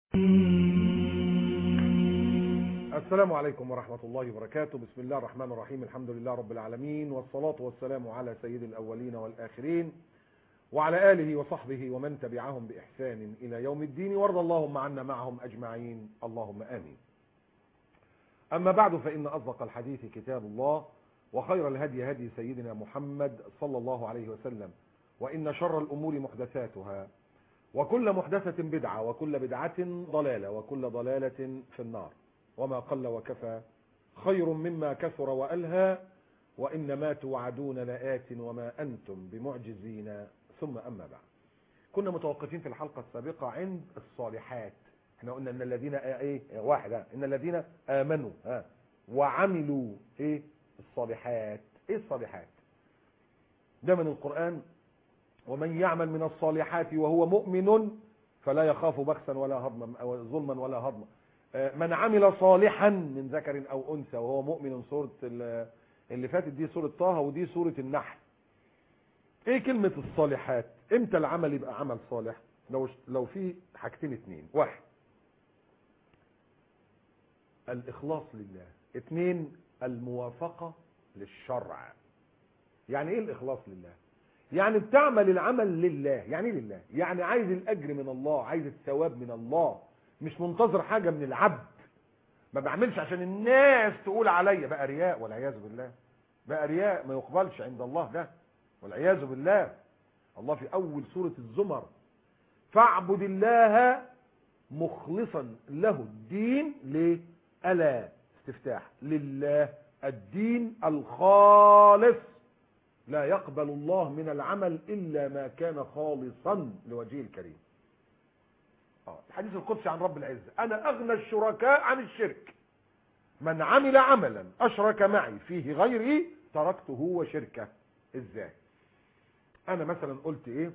السلام عليكم ورحمة الله وبركاته بسم الله الرحمن الرحيم الحمد لله رب العالمين والصلاة والسلام على سيد الأولين والآخرين وعلى آله وصحبه ومن تبعهم بإحسان إلى يوم الدين وارض اللهم عنا معهم أجمعين اللهم آمين أما بعد فإن أصدق الحديث كتاب الله وخير الهدي هدي سيدنا محمد صلى الله عليه وسلم وإن شر الأمور محدثاتها وكل محدثة بدعة وكل بدعة ضلالة وكل ضلالة في النار وما قل وكفى خير مما كثر وألهى وإنما توعدون لآت وما أنتم بمعجزين ثم أما بعد كنا متوقفين في الحلقة السابقة عند الصالحات احنا قلنا ان الذين ايه واحد ان الذين امنوا ها وعملوا ايه الصالحات ايه الصالحات ده من القرآن ومن يعمل من الصالحات وهو مؤمن فلا يخاف بخسا ولا هضما أو ظلما ولا هضما من عمل صالحا من ذكر او انثى وهو مؤمن سوره اللي فاتت دي سوره طه ودي سوره النحل ايه كلمه الصالحات امتى العمل يبقى عمل صالح لو لو في حاجتين اتنين واحد الاخلاص لله اتنين الموافقه للشرع يعني ايه الاخلاص لله يعني بتعمل العمل لله يعني ايه لله يعني عايز الاجر من الله عايز الثواب من الله مش منتظر حاجة من العبد ما بعملش عشان الناس تقول عليا بقى رياء والعياذ بالله بقى رياء ما يقبلش عند الله ده والعياذ بالله الله في اول سورة الزمر فاعبد الله مخلصا له الدين ليه الا استفتاح لله الدين الخالص لا يقبل الله من العمل الا ما كان خالصا لوجهه الكريم الحديث القدسي عن رب العزة أنا أغنى الشركاء عن الشرك من عمل عملا أشرك معي فيه غيري تركته وشركه إزاي أنا مثلا قلت إيه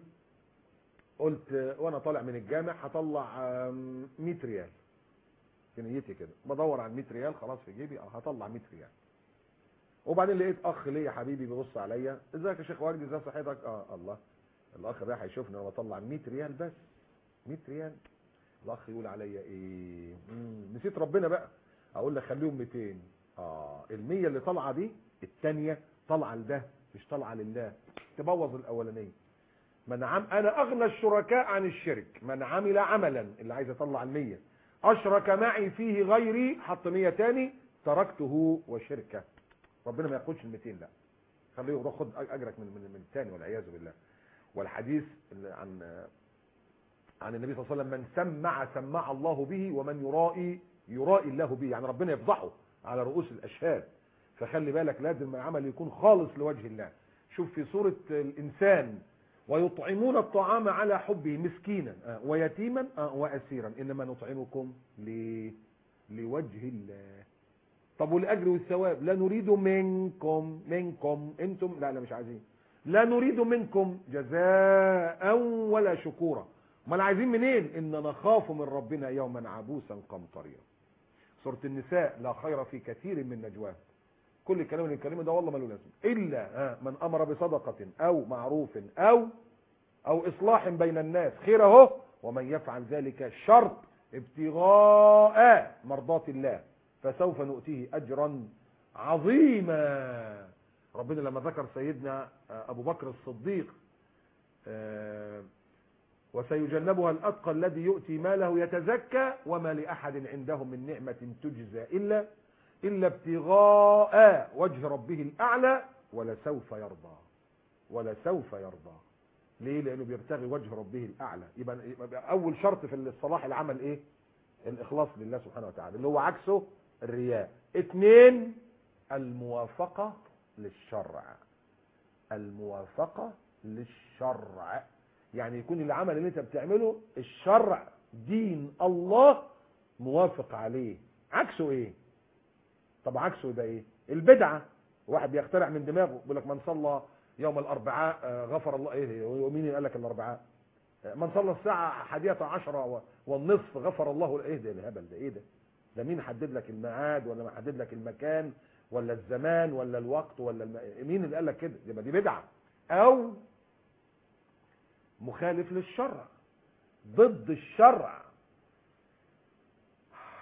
قلت وأنا طالع من الجامع هطلع 100 ريال في نيتي كده بدور على 100 ريال خلاص في جيبي اه هطلع 100 ريال وبعدين لقيت اخ ليا حبيبي بيبص عليا ازيك يا شيخ وجدي ازي صحتك اه الله الاخ ده هيشوفني انا بطلع 100 ريال بس 100 ريال الاخ يقول عليا ايه نسيت ربنا بقى اقول لك خليهم 200 اه ال100 اللي طالعه دي الثانيه طالعه لده مش طالعه لله تبوظ الاولانيه من عم انا اغنى الشركاء عن الشرك من عمل عملا اللي عايز يطلع ال100 اشرك معي فيه غيري حط 100 تاني تركته وشركه ربنا ما ياخدش ال200 لا خليه يروح خد اجرك من من من الثاني والعياذ بالله والحديث عن عن النبي صلى الله عليه وسلم من سمع سمع الله به ومن يرائي يرائي الله به يعني ربنا يفضحه على رؤوس الاشهاد فخلي بالك لازم العمل يكون خالص لوجه الله شوف في سورة الإنسان ويطعمون الطعام على حبه مسكينا ويتيما وأسيرا إنما نطعمكم لوجه الله طب والأجر والثواب لا نريد منكم منكم انتم لا لا مش عايزين لا نريد منكم جزاء ولا شكورا امال عايزين منين ان نخاف من ربنا يوما عبوسا قمطريرا سوره النساء لا خير في كثير من نجواهم كل الكلام اللي الكلمه ده والله ما له لازمه الا من امر بصدقه او معروف او او اصلاح بين الناس خير اهو ومن يفعل ذلك شرط ابتغاء مرضات الله فسوف نؤتيه اجرا عظيما ربنا لما ذكر سيدنا ابو بكر الصديق وسيجنبها الأتقى الذي يؤتي ماله يتزكى وما لأحد عنده من نعمة تجزى إلا إلا ابتغاء وجه ربه الأعلى ولسوف يرضى ولسوف يرضى ليه لأنه بيبتغي وجه ربه الأعلى يبقى, يبقى أول شرط في الصلاح العمل إيه الإخلاص لله سبحانه وتعالى اللي هو عكسه الرياء اثنين الموافقة للشرع الموافقة للشرع يعني يكون العمل اللي انت بتعمله الشرع دين الله موافق عليه عكسه ايه طب عكسه يبقى ايه البدعه واحد بيخترع من دماغه بيقول لك من صلى يوم الاربعاء غفر الله ايه ومين قال لك الاربعاء من صلى الساعه حادية عشرة والنصف غفر الله ايه ده الهبل ده ايه ده ده مين حدد لك الميعاد ولا محدد لك المكان ولا الزمان ولا الوقت ولا الم... مين اللي قال لك كده يبقى دي بدعه او مخالف للشرع ضد الشرع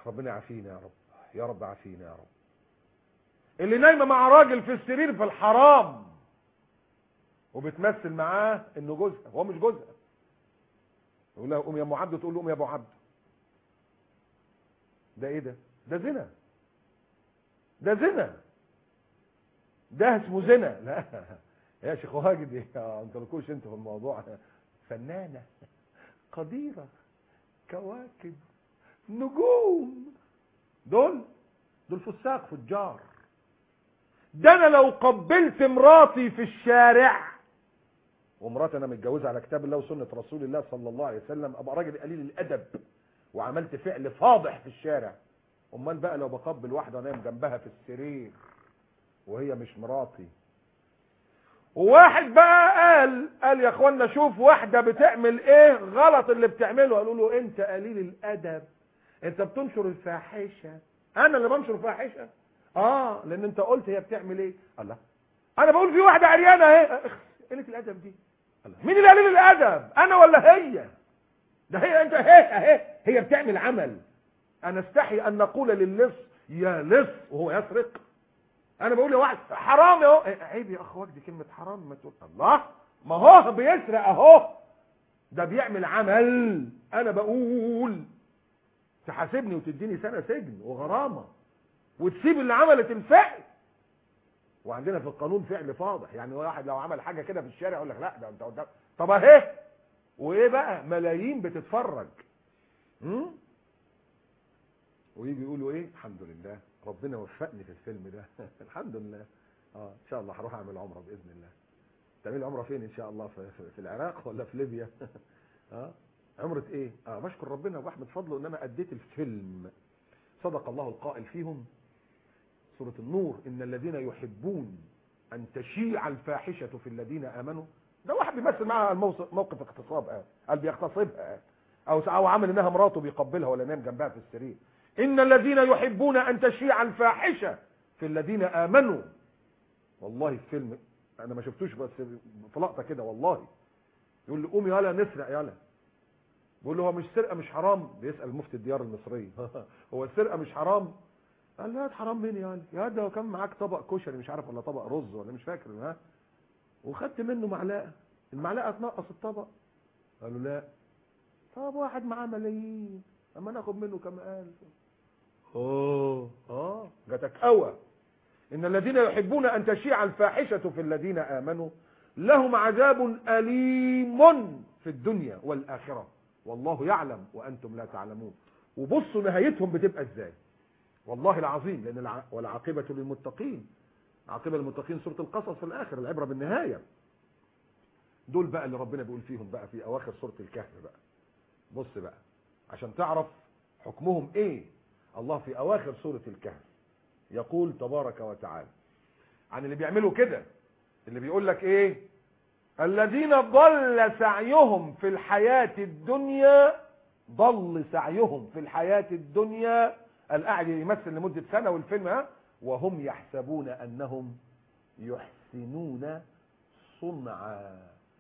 ربنا يعافينا يا رب يا رب عافينا يا رب اللي نايمه مع راجل في السرير في الحرام وبتمثل معاه انه جوزها هو مش جوزها يقول لها قوم يا ام عبده تقول له قوم يا ابو عبده ده ايه ده ده زنا ده زنا ده اسمه زنا لا يا شيخ واجد يا انت لكوش انت في الموضوع فنانه قديره كواكب نجوم دول دول فساق فجار ده انا لو قبلت مراتي في الشارع ومراتي انا متجوزها على كتاب الله وسنه رسول الله صلى الله عليه وسلم ابقى راجل قليل الادب وعملت فعل فاضح في الشارع امال بقى لو بقبل واحده ونايم جنبها في السرير وهي مش مراتي وواحد بقى قال قال يا اخوانا شوف واحده بتعمل ايه غلط اللي بتعمله قالوا له انت قليل الادب انت بتنشر الفاحشه انا اللي بنشر الفاحشه اه لان انت قلت هي بتعمل ايه الله انا بقول في واحده عريانه اهي قله الادب دي الله مين اللي قليل الادب انا ولا هي ده هي انت هي اهي هي بتعمل عمل انا استحي ان نقول للص يا لص وهو يسرق انا بقول لواحد حرام اهو إيه، عيب يا اخ وجدي كلمه حرام ما تقول الله ما هو بيسرق اهو ده بيعمل عمل انا بقول تحاسبني وتديني سنه سجن وغرامه وتسيب اللي عملت الفعل وعندنا في القانون فعل فاضح يعني واحد لو عمل حاجه كده في الشارع يقول لك لا ده انت قدام طب اهي وايه بقى ملايين بتتفرج امم ويجي يقولوا ايه الحمد لله ربنا وفقني في الفيلم ده الحمد لله اه ان شاء الله هروح اعمل عمره باذن الله تعمل عمره فين ان شاء الله في, في, في العراق ولا في ليبيا اه عمره ايه اه بشكر ربنا واحمد فضله ان انا اديت الفيلم صدق الله القائل فيهم سورة النور إن الذين يحبون أن تشيع الفاحشة في الذين آمنوا ده واحد بيمثل معها الموقف موقف اغتصاب قال قال بيغتصبها أو أو عامل إنها مراته بيقبلها ولا نام جنبها في السرير إن الذين يحبون أن تشيع الفاحشة في الذين آمنوا والله الفيلم أنا ما شفتوش بس في لقطة كده والله يقول لي قوم يالا نسرق يالا بيقول له هو مش سرقة مش حرام بيسأل مفتي الديار المصرية هو السرقة مش حرام قال لا حرام مين يعني يا ده كان معاك طبق كشري مش عارف ولا طبق رز ولا مش فاكر ها وخدت منه معلقه المعلقه تنقص الطبق قالوا لا طب واحد معاه ملايين اما ناخد منه كم الف اه اه جاتك قوى ان الذين يحبون ان تشيع الفاحشه في الذين امنوا لهم عذاب اليم في الدنيا والاخره والله يعلم وانتم لا تعلمون وبصوا نهايتهم بتبقى ازاي والله العظيم لان الع... والعاقبه للمتقين عاقبه للمتقين سوره القصص في الاخر العبره بالنهايه دول بقى اللي ربنا بيقول فيهم بقى في اواخر سوره الكهف بقى بص بقى عشان تعرف حكمهم ايه الله في اواخر سوره الكهف يقول تبارك وتعالى عن اللي بيعملوا كده اللي بيقول لك ايه الذين ضل سعيهم في الحياه الدنيا ضل سعيهم في الحياه الدنيا القاعد يمثل لمدة سنة والفيلم ها وهم يحسبون أنهم يحسنون صنعا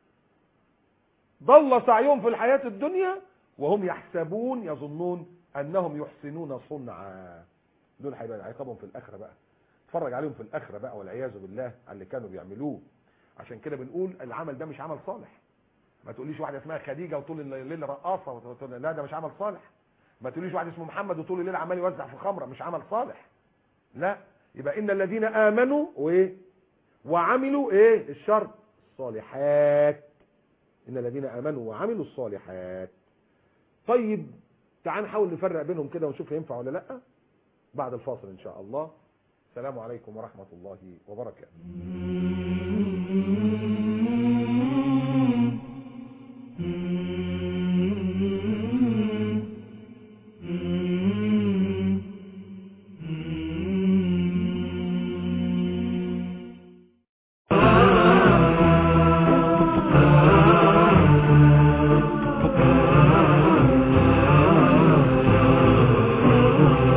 ضل سعيهم في الحياة الدنيا وهم يحسبون يظنون أنهم يحسنون صنعا دول هيبقى عقابهم في الآخرة بقى اتفرج عليهم في الآخرة بقى والعياذ بالله على اللي كانوا بيعملوه عشان كده بنقول العمل ده مش عمل صالح ما تقوليش واحدة اسمها خديجة وطول الليل رقاصة وتقول لا ده مش عمل صالح ما تقوليش واحد اسمه محمد وطول الليل عمال يوزع في خمره مش عمل صالح لا يبقى ان الذين امنوا وايه وعملوا ايه الشرط الصالحات ان الذين امنوا وعملوا الصالحات طيب تعال نحاول نفرق بينهم كده ونشوف ينفع ولا لا بعد الفاصل ان شاء الله السلام عليكم ورحمه الله وبركاته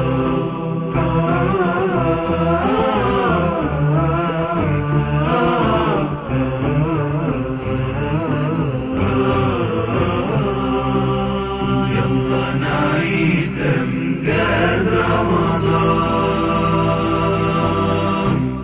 Ah أمجاد رمضان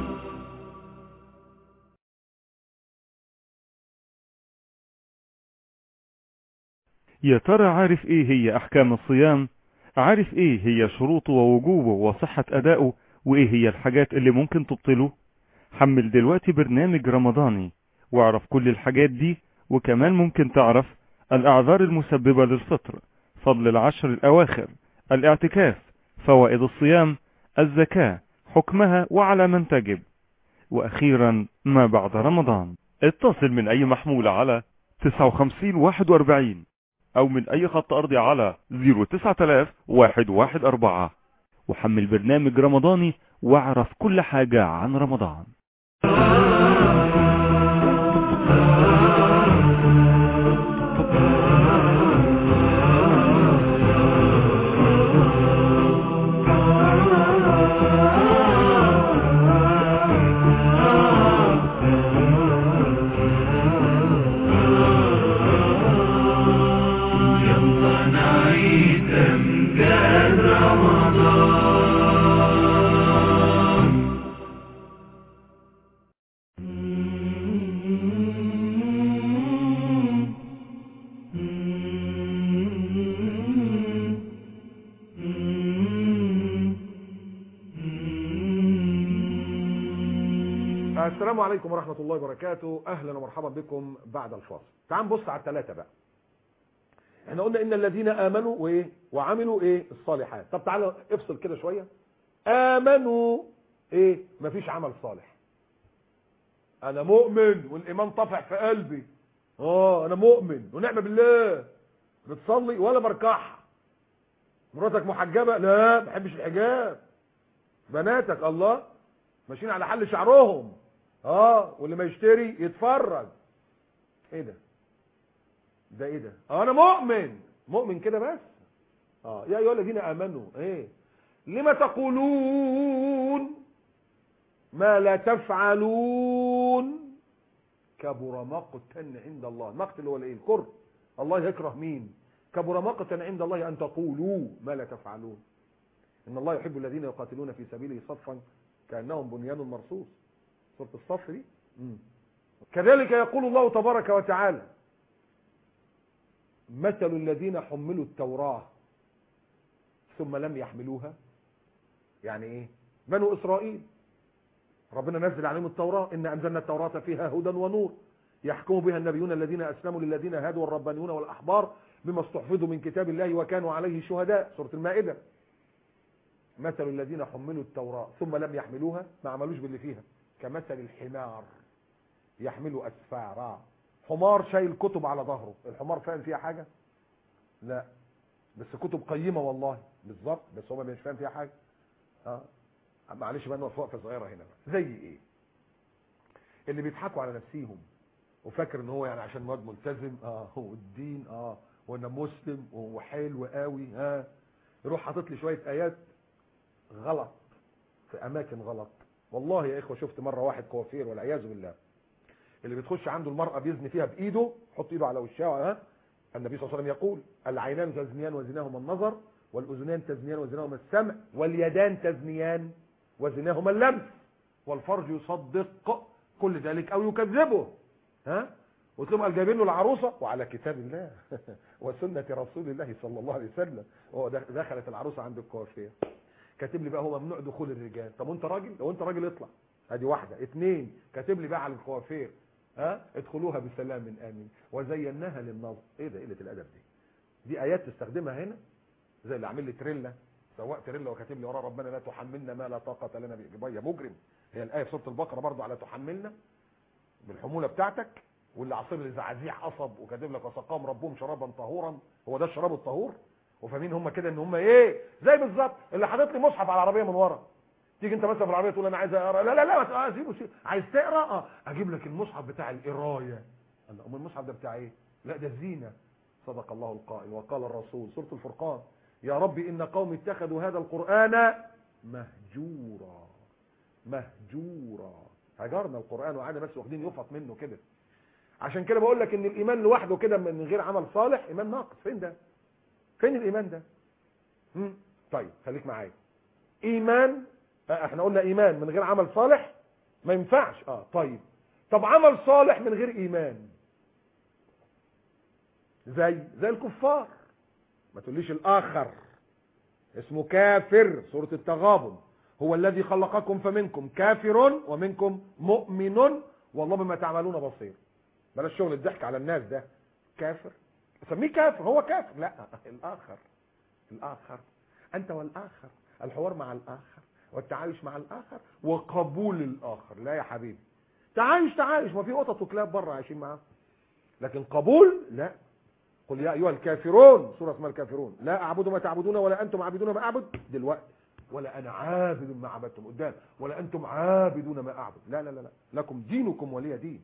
يا ترى عارف ايه هي احكام الصيام عارف ايه هي شروطه ووجوبه وصحة ادائه وايه هي الحاجات اللي ممكن تبطله حمل دلوقتي برنامج رمضاني واعرف كل الحاجات دي وكمان ممكن تعرف الاعذار المسببة للفطر فضل العشر الاواخر الاعتكاف فوائد الصيام الزكاة حكمها وعلى من تجب واخيرا ما بعد رمضان اتصل من اي محمولة على 59 41 او من اي خط ارضي على 09114 وحمل برنامج رمضاني واعرف كل حاجة عن رمضان يلا نعيد أمجاد رمضان السلام عليكم ورحمة الله وبركاته أهلا ومرحبا بكم بعد الفاصل تعال نبص على الثلاثة بقى احنا قلنا إن الذين آمنوا وإيه وعملوا إيه الصالحات طب تعالى افصل كده شوية آمنوا إيه مفيش عمل صالح أنا مؤمن والإيمان طفع في قلبي اه أنا مؤمن ونعم بالله بتصلي ولا بركعها مراتك محجبة لا ما بحبش الحجاب بناتك الله ماشيين على حل شعرهم اه واللي ما يشتري يتفرج ايه ده ده ايه ده اه انا مؤمن مؤمن كده بس اه يا ايها الذين امنوا ايه لما تقولون ما لا تفعلون كبر مقتا عند الله مقت اللي هو الايه الكره الله يكره مين كبر مقتا عند الله ان تقولوا ما لا تفعلون ان الله يحب الذين يقاتلون في سبيله صفا كانهم بنيان مرصوص سوره الصف دي مم. كذلك يقول الله تبارك وتعالى مثل الذين حملوا التوراة ثم لم يحملوها يعني ايه بنو اسرائيل ربنا نزل عليهم التوراة ان انزلنا التوراة فيها هدى ونور يحكم بها النبيون الذين اسلموا للذين هادوا والربانيون والاحبار بما استحفظوا من كتاب الله وكانوا عليه شهداء سورة المائدة مثل الذين حملوا التوراة ثم لم يحملوها ما عملوش باللي فيها كمثل الحمار يحمل أسفارا حمار شايل كتب على ظهره الحمار فاهم فيها حاجة لا بس كتب قيمة والله بالظبط بس هو مش فاهم فيها حاجة اه معلش بقى نقف وقفه صغيره هنا بقى زي ايه اللي بيضحكوا على نفسيهم وفاكر ان هو يعني عشان واد ملتزم اه هو الدين اه وانا مسلم وهو حلو قوي ها آه. يروح حاطط لي شويه ايات غلط في اماكن غلط والله يا اخوه شفت مره واحد كوافير والعياذ بالله اللي بتخش عنده المرأة بيزني فيها بإيده حط إيده على وشها ها النبي صلى الله عليه وسلم يقول العينان تزنيان وزناهما النظر والأذنان تزنيان وزناهما السمع واليدان تزنيان وزناهما اللمس والفرج يصدق كل ذلك أو يكذبه ها وتلاقيهم قال جايبين له العروسه وعلى كتاب الله وسنه رسول الله صلى الله عليه وسلم هو دخلت العروسه عند الكوافير كاتب لي بقى هو ممنوع دخول الرجال طب وانت راجل لو انت راجل اطلع ادي واحده اثنين كاتب لي بقى على الكوافير ها ادخلوها بسلام امين وزيناها للنظر ايه ده قله الادب دي دي ايات تستخدمها هنا زي اللي عامل لي تريلا سواق تريلا وكاتب لي وراه ربنا لا تحملنا ما لا طاقه لنا به يا مجرم هي الايه في سوره البقره برضو على تحملنا بالحموله بتاعتك واللي عصير لزعازيع قصب وكاتب لك وسقاهم ربهم شرابا طهورا هو ده الشراب الطهور وفاهمين هم كده ان هم ايه زي بالظبط اللي حاطط لي مصحف على العربيه من ورا تيجي انت مثلا في العربيه تقول انا عايز اقرا لا لا لا آه سيبه سيبه عايز تقرا اه اجيب لك المصحف بتاع القرايه الله امال المصحف ده بتاع ايه لا ده الزينه صدق الله القائل وقال الرسول سوره الفرقان يا رب ان قوم اتخذوا هذا القران مهجورا مهجورا هجرنا القران وقعدنا بس واخدين يفط منه كده عشان كده بقول لك ان الايمان لوحده كده من غير عمل صالح ايمان ناقص فين ده فين الايمان ده هم؟ طيب خليك معايا ايمان آه، احنا قلنا ايمان من غير عمل صالح ما ينفعش اه طيب طب عمل صالح من غير ايمان زي زي الكفار ما تقوليش الاخر اسمه كافر سورة التغابن هو الذي خلقكم فمنكم كافر ومنكم مؤمن والله بما تعملون بصير بلاش شغل الضحك على الناس ده كافر سميه كافر هو كافر لا الاخر الاخر انت والاخر الحوار مع الاخر والتعايش مع الاخر وقبول الاخر لا يا حبيبي تعايش تعايش ما في قطط وكلاب بره عايشين معاه لكن قبول لا قل يا ايها الكافرون سوره اسمها الكافرون لا اعبد ما تعبدون ولا انتم عابدون ما اعبد دلوقتي ولا انا عابد ما عبدتم قدام ولا انتم عابدون ما اعبد لا لا لا, لا. لكم دينكم ولي دين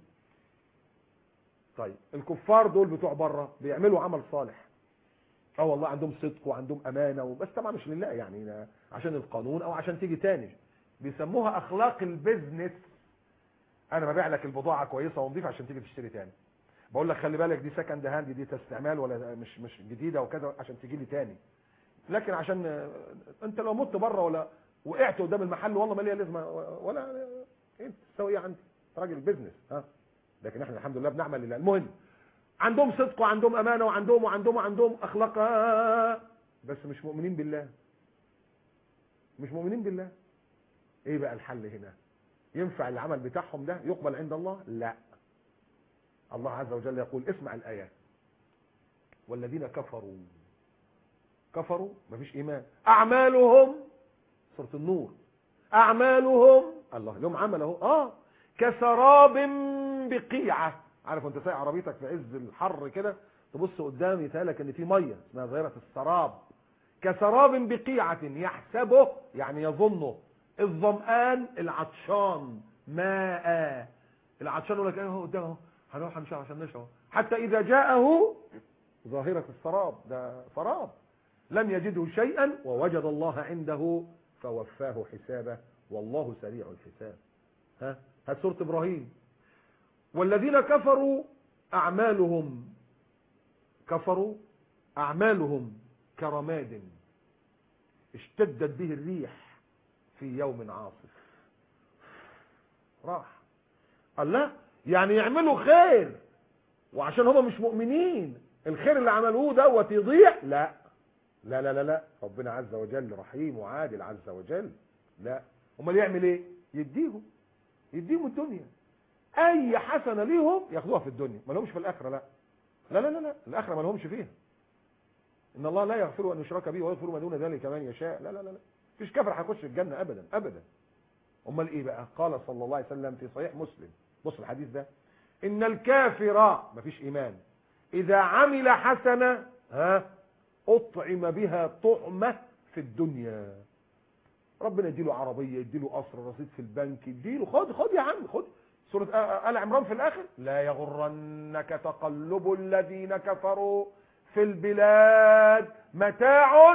طيب الكفار دول بتوع بره بيعملوا عمل صالح اه والله عندهم صدق وعندهم امانه وبس طبعا مش لله يعني عشان القانون او عشان تيجي تاني بيسموها اخلاق البيزنس انا ببيع لك البضاعه كويسه ونظيفه عشان تيجي تشتري تاني بقول لك خلي بالك دي سكند هاند دي استعمال ولا مش مش جديده وكذا عشان تيجي لي تاني لكن عشان آه، انت لو مت بره ولا وقعت قدام المحل والله ما ليها لازمه ولا انت تسوي ايه عندي راجل بيزنس ها لكن احنا الحمد لله بنعمل لله المهم عندهم صدق وعندهم امانه وعندهم وعندهم وعندهم اخلاق آه، بس مش مؤمنين بالله مش مؤمنين بالله ايه بقى الحل هنا ينفع العمل بتاعهم ده يقبل عند الله لا الله عز وجل يقول اسمع الآيات والذين كفروا كفروا مفيش إيمان أعمالهم سورة النور أعمالهم الله لهم عمل اهو اه كسراب بقيعة عارف وانت سايق عربيتك في عز الحر كده تبص قدام يتهيألك ان في ميه اسمها ظاهرة السراب كسراب بقيعة يحسبه يعني يظنه الظمآن العطشان ماء العطشان يقول لك ايه هو قدامه هنروح نشرب عشان نشرب حتى اذا جاءه ظاهرة السراب ده سراب لم يجده شيئا ووجد الله عنده فوفاه حسابه والله سريع الحساب ها هات سورة ابراهيم والذين كفروا اعمالهم كفروا اعمالهم كرماد اشتدت به الريح في يوم عاصف راح قال لا يعني يعملوا خير وعشان هم مش مؤمنين الخير اللي عملوه دوت يضيع لا لا لا لا لا ربنا عز وجل رحيم وعادل عز وجل لا امال يعمل ايه يديهم يديهم الدنيا اي حسنه ليهم ياخدوها في الدنيا ما لهمش في الاخره لا لا لا لا, لا. الاخره ما لهمش فيها ان الله لا يغفر ان يشرك به ويغفر ما دون ذلك من يشاء لا لا لا لا مفيش كافر هيخش الجنه ابدا ابدا امال ايه بقى قال صلى الله عليه وسلم في صحيح مسلم بص الحديث ده ان الكافر مفيش ايمان اذا عمل حسنه ها اطعم بها طعمه في الدنيا ربنا يديله عربيه يديله قصر رصيد في البنك يديله خد خد يا عم خد سوره ال عمران في الاخر لا يغرنك تقلب الذين كفروا في البلاد متاع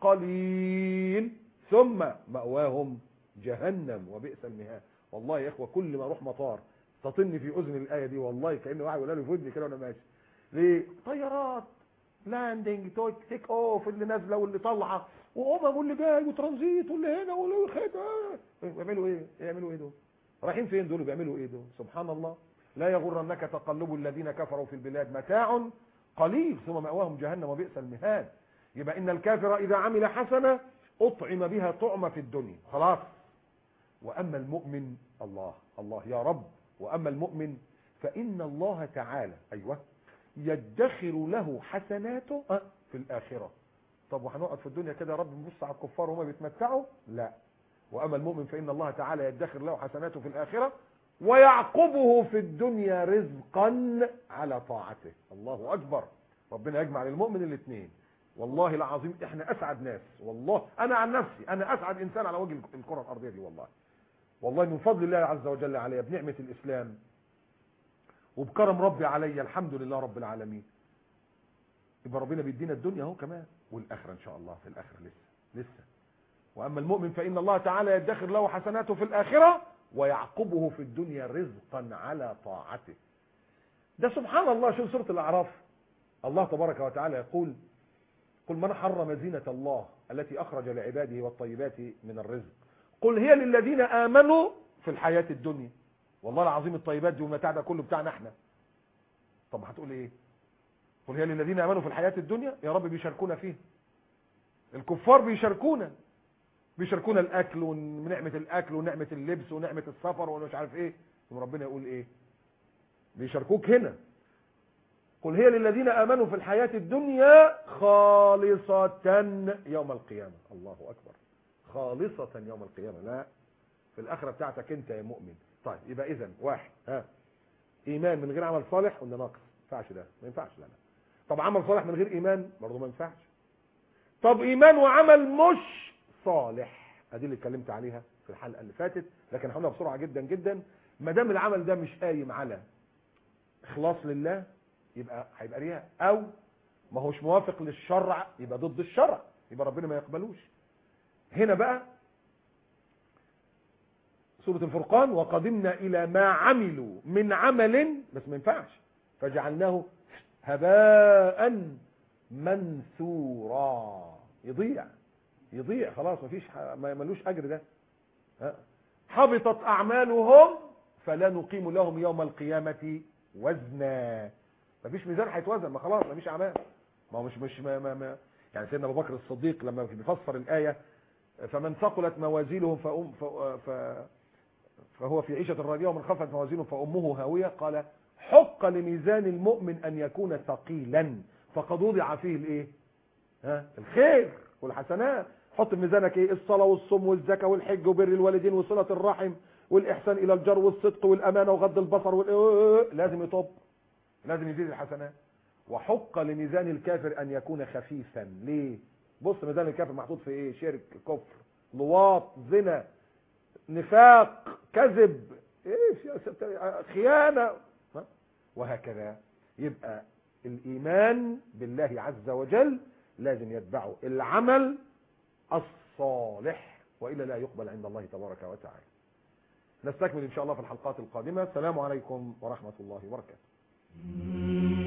قليل ثم مأواهم جهنم وبئس المهاد والله يا اخوه كل ما اروح مطار تطن في اذن الايه دي والله كان واحد يقول لي في ودني كده وانا ماشي ليه طيارات لاندنج تيك اوف اللي نازله واللي طالعه وامم واللي جاي وترانزيت واللي هنا واللي خد بيعملوا ايه يعملوا ايه دول رايحين فين دول بيعملوا ايه دول سبحان الله لا يغرنك تقلب الذين كفروا في البلاد متاع قليل ثم مأواهم جهنم وبئس المهاد يبقى ان الكافر اذا عمل حسنه اطعم بها طعم في الدنيا خلاص واما المؤمن الله الله يا رب واما المؤمن فان الله تعالى ايوه يدخر له حسناته في الاخره طب وهنقعد في الدنيا كده يا رب نبص على الكفار وهم بيتمتعوا لا واما المؤمن فان الله تعالى يدخر له حسناته في الاخره ويعقبه في الدنيا رزقا على طاعته الله اكبر ربنا يجمع للمؤمن الاثنين والله العظيم احنا اسعد ناس والله انا عن نفسي انا اسعد انسان على وجه الكره الارضيه دي والله والله من فضل الله عز وجل علي بنعمه الاسلام وبكرم ربي علي الحمد لله رب العالمين يبقى ربنا بيدينا الدنيا اهو كمان والاخره ان شاء الله في الاخره لسه لسه واما المؤمن فان الله تعالى يدخر له حسناته في الاخره ويعقبه في الدنيا رزقا على طاعته ده سبحان الله شوف سوره الاعراف الله تبارك وتعالى يقول قل من حرم زينة الله التي أخرج لعباده والطيبات من الرزق قل هي للذين آمنوا في الحياة الدنيا والله العظيم الطيبات دي والمتاع ده كله بتاعنا احنا طب هتقول ايه قل هي للذين آمنوا في الحياة الدنيا يا رب بيشاركونا فيه الكفار بيشاركونا بيشاركونا الاكل ونعمة الاكل ونعمة اللبس ونعمة السفر ومش عارف ايه وربنا يقول ايه بيشاركوك هنا قل هي للذين امنوا في الحياة الدنيا خالصة يوم القيامة الله اكبر خالصة يوم القيامة لا في الاخرة بتاعتك انت يا مؤمن طيب يبقى اذا واحد ها ايمان من غير عمل صالح قلنا ناقص ما ينفعش ده ما ينفعش لا لا طب عمل صالح من غير ايمان برضه ما ينفعش طب ايمان وعمل مش صالح ادي اللي اتكلمت عليها في الحلقه اللي فاتت لكن هقولها بسرعه جدا جدا ما دام العمل ده مش قايم على اخلاص لله يبقى هيبقى رياء او ما هوش موافق للشرع يبقى ضد الشرع يبقى ربنا ما يقبلوش هنا بقى سورة الفرقان وقدمنا إلى ما عملوا من عمل بس ما ينفعش فجعلناه هباء منثورا يضيع يضيع خلاص مفيش ما ملوش أجر ده ها؟ حبطت أعمالهم فلا نقيم لهم يوم القيامة وزنا مفيش ميزان هيتوزن ما خلاص مفيش أعمال ما هو مش مش ما ما ما يعني سيدنا أبو بكر الصديق لما بيفسر الآية فمن ثقلت موازينه فأم ف... ف... فهو في عيشة راضية ومن خفت موازينه فأمه هاوية قال حق لميزان المؤمن أن يكون ثقيلا فقد وضع فيه الايه ها الخير والحسنات حط في ميزانك ايه الصلاة والصوم والزكاة والحج وبر الوالدين وصلة الرحم والإحسان إلى الجار والصدق والأمانة وغض البصر وال... لازم يطب لازم يزيد الحسنات وحق لميزان الكافر أن يكون خفيفا ليه بص ميزان الكافر محطوط في ايه شرك كفر لواط زنا نفاق كذب ايه خيانة وهكذا يبقى الايمان بالله عز وجل لازم يتبعه العمل الصالح وإلا لا يقبل عند الله تبارك وتعالى نستكمل إن شاء الله في الحلقات القادمة السلام عليكم ورحمة الله وبركاته